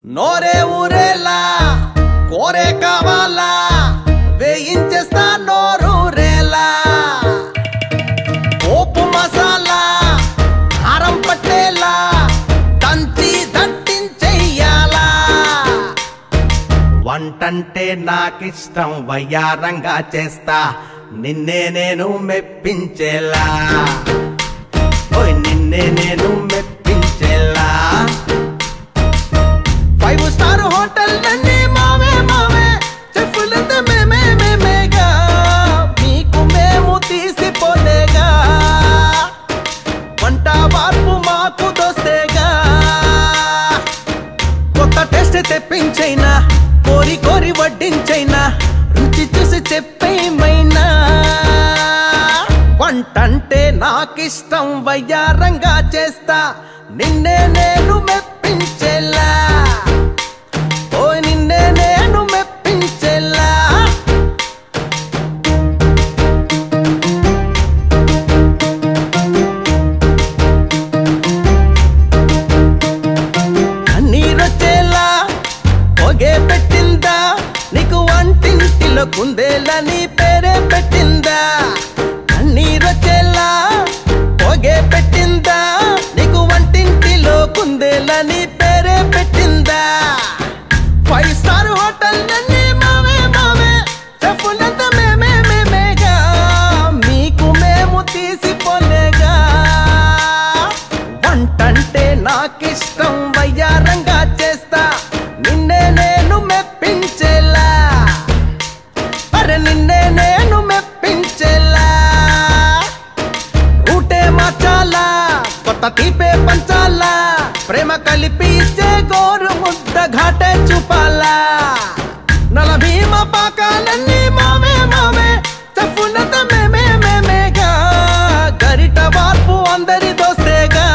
నోరే ఊరేలా కోరే కావాలా వేయించేస్తా నోరూరేలా పోపు మసాలా కారం పట్టేలా దంచి దట్టించెయ్యాలా వంటంటే నాకిష్టం వయ్యారంగా చేస్తా నిన్నే నేను మెప్పించేలా ఓయ్ నిన్నే నేను మెప్పించేలా ఫైవ్ స్టార్ హోటల్ అన్ని మావే మావే చెప్పులంతా మేమే మేమేగా మీకు మేము తీసిపోలేగా వంట మార్పు మాకు దోస్తేగా కొత్త టెస్ట్ తెప్పించైనా కోరి కోరి వడ్డించైనా రుచి చూసి చెప్పేమైనా వంటంటే నాకిష్టం వయ్యారంగా చేస్తా నిన్నే నేను మెప్పించేలా ఓ నిన్నే నేను మెప్పించేలా కన్నీరొచ్చేలా పొగే పెట్టిందా నీకు వంటింటిలో కుందేలా నీ పేరే పెట్టిందా కన్నీరొచ్చేలా పొగే పెట్టిందా నీకు వంటింటిలో కుందేలా నీ పేరే పెట్టిందా ఫైవ్ స్టార్ హోటల్ అన్ని మావే మావే చెప్పులంతా మేమే మేమేగా మీకు మేము తీసిపోలేగా వంటంటే నాకిష్టం వయ్యారంగా చేస్తా నిన్నే నేను మెప్పించేలా అరే నిన్నే నేను మెప్పించేలా రూటే మార్చాలా కొత్త తీపే పంచాలా ప్రేమ కలిపి ఇచ్చే గోరు ముద్ద ఘాటే చూపాలా నల భీమ పాకాలన్నీ మామే మామే చెప్పులంత మేమే మేమేగా గరిట వార్పు అందరి దోస్తేగా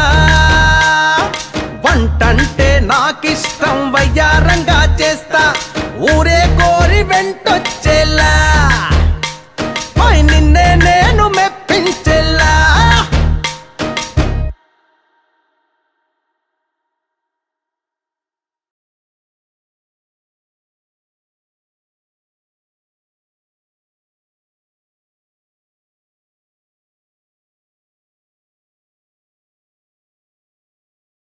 వంటంటే నాకిష్టం వయ్యారంగా చేస్తా ఊరే కోరి వెంటొచ్చేలా